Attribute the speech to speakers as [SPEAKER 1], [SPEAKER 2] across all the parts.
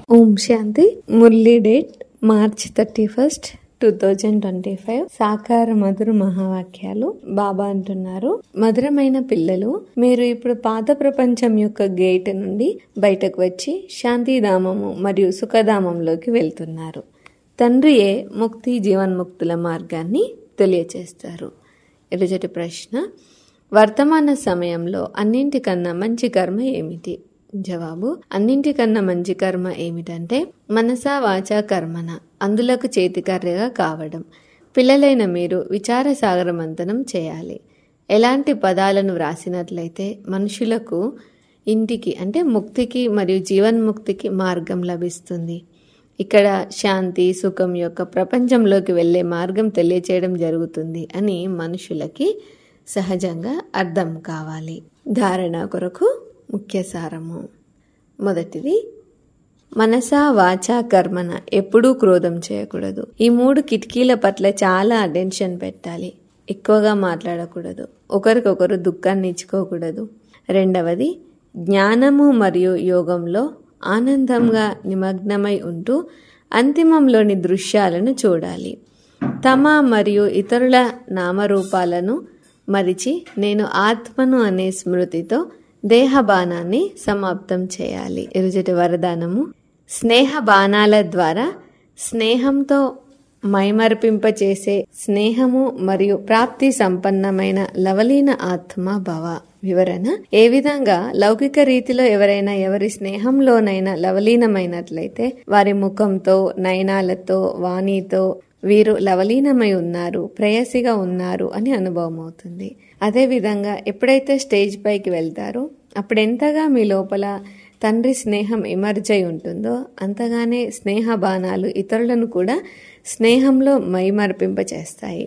[SPEAKER 1] ఓం Shanti Murli date March thirty first two thousand twenty five సాకార మధుర మహావాక్యాలు బాబా అంటున్నారు మధురమైన పిల్లలు మీరు ఇప్పుడు పాత ప్రపంచం యొక్క గేట్ నుండి బయటకు వచ్చి శాంతిధామము మరియు సుఖధామంలోకి వెళ్తున్నారు తండ్రియే ముక్తి జీవన్ముక్తుల మార్గాన్ని తెలియచేస్తారు ఎరుజటి ప్రశ్న వర్తమాన సమయంలో అన్నింటికన్నా మంచి కర్మ ఏమిటి జవాబు అన్నింటికన్నా మంచి కర్మ ఏమిటంటే మనసా వాచా కర్మన అందులకు చేతికర్రగా కావడం పిల్లలైన మీరు విచార సాగరమంతనం చేయాలి ఎలాంటి పదాలను వ్రాసినట్లయితే మనుషులకు ఇంటికి అంటే ముక్తికి మరియు జీవన్ముక్తికి మార్గం లభిస్తుంది ఇక్కడ శాంతి సుఖం యొక్క ప్రపంచంలోకి వెళ్ళే మార్గం తెలియచేయడం జరుగుతుంది అని మనుషులకి సహజంగా అర్థం కావాలి ధారణ కొరకు ముఖ్య సారము మొదటిది మనసా వాచా కర్మన ఎప్పుడూ క్రోధం చేయకూడదు ఈ మూడు కిటికీల పట్ల చాలా అటెన్షన్ పెట్టాలి ఎక్కువగా మాట్లాడకూడదు ఒకరికొకరు దుఃఖాన్ని ఇచ్చుకోకూడదు రెండవది జ్ఞానము మరియు యోగంలో ఆనందంగా నిమగ్నమై ఉంటూ అంతిమంలోని దృశ్యాలను చూడాలి తమ మరియు ఇతరుల నామరూపాలను మరిచి నేను ఆత్మను అనే స్మృతితో దేహబాణాన్ని సమాప్తం చేయాలి ఇరుజటి వరదానము స్నేహ బాణాల ద్వారా స్నేహంతో మైమర్పింపచేసే స్నేహము మరియు ప్రాప్తి సంపన్నమైన లవలీన ఆత్మ భవ వివరణ ఏ విధంగా లౌకిక రీతిలో ఎవరైనా ఎవరి స్నేహంలోనైనా లవలీనమైనట్లయితే వారి ముఖంతో నయనాలతో వాణితో వీరు లవలీనమై ఉన్నారు ప్రేయసిగా ఉన్నారు అని అనుభవం అవుతుంది అదేవిధంగా ఎప్పుడైతే స్టేజ్ పైకి వెళ్తారో అప్పుడు ఎంతగా మీ లోపల తండ్రి స్నేహం ఎమర్జ్ అయి ఉంటుందో అంతగానే స్నేహ బాణాలు ఇతరులను కూడా స్నేహంలో మైమర్పింప చేస్తాయి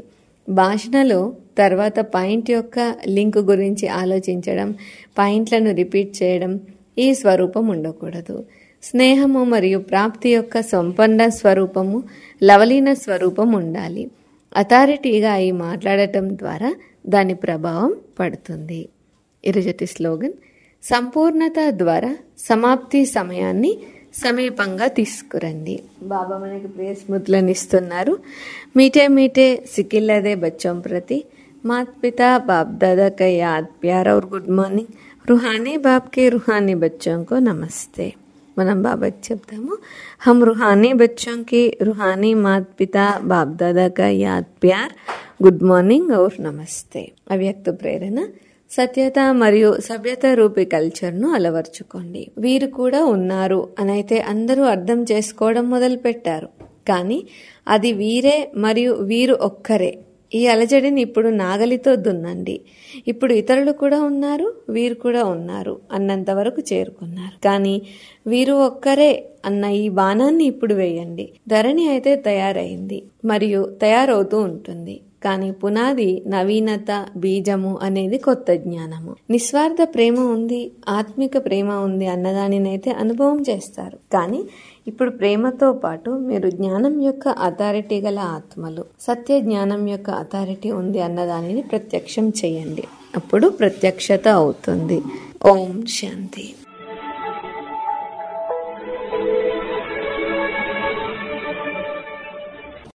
[SPEAKER 1] భాషణలో తర్వాత పాయింట్ యొక్క లింక్ గురించి ఆలోచించడం పాయింట్లను రిపీట్ చేయడం ఈ స్వరూపం ఉండకూడదు స్నేహము మరియు ప్రాప్తి యొక్క సంపన్న స్వరూపము లవలీన స్వరూపం ఉండాలి అథారిటీగా అయి మాట్లాడటం ద్వారా దాని ప్రభావం పడుతుంది ఇరుజటి స్లోగన్ సంపూర్ణత ద్వారా సమాప్తి సమయాన్ని సమీపంగా తీసుకురండి బాబా మనకి ప్రియ స్మృతులను ఇస్తున్నారు మీటే మీటే సిక్కిల్లదే బచ్చం ప్రతి మాత్ పితా బాప్ దాదా కా యాద్ ప్యార్ और గుడ్ మార్నింగ్ రుహానీ బాప్ కే రుహానీ బచ్చం కో నమస్తే మనం బాబాకి చెప్తాము హమ్ రుహానీ బచ్చం కి రుహానీ మాత్ పితా బాప్ దాదా కా యాద్ ప్యార్ గుడ్ మార్నింగ్ ఔర్ నమస్తే అవ్యక్త ప్రేరణ సత్యత మరియు సభ్యత రూపి కల్చర్ను అలవర్చుకోండి వీరు కూడా ఉన్నారు అనైతే అందరూ అర్థం చేసుకోవడం మొదలు పెట్టారు కానీ అది వీరే మరియు వీరు ఒక్కరే ఈ అలజడిని ఇప్పుడు నాగలితో దున్నండి ఇప్పుడు ఇతరులు కూడా ఉన్నారు వీరు కూడా ఉన్నారు అన్నంత వరకు చేరుకున్నారు కానీ వీరు ఒక్కరే అన్న ఈ బాణాన్ని ఇప్పుడు వేయండి ధరణి అయితే తయారైంది మరియు తయారవుతూ ఉంటుంది కానీ పునాది నవీనత బీజము అనేది కొత్త జ్ఞానము నిస్వార్థ ప్రేమ ఉంది ఆత్మిక ప్రేమ ఉంది అన్నదానినైతే అనుభవం చేస్తారు కానీ ఇప్పుడు ప్రేమతో పాటు మీరు జ్ఞానం యొక్క అథారిటీ గల ఆత్మలు సత్య జ్ఞానం యొక్క అథారిటీ ఉంది అన్నదానిని ప్రత్యక్షం చేయండి అప్పుడు ప్రత్యక్షత అవుతుంది ఓం శాంతి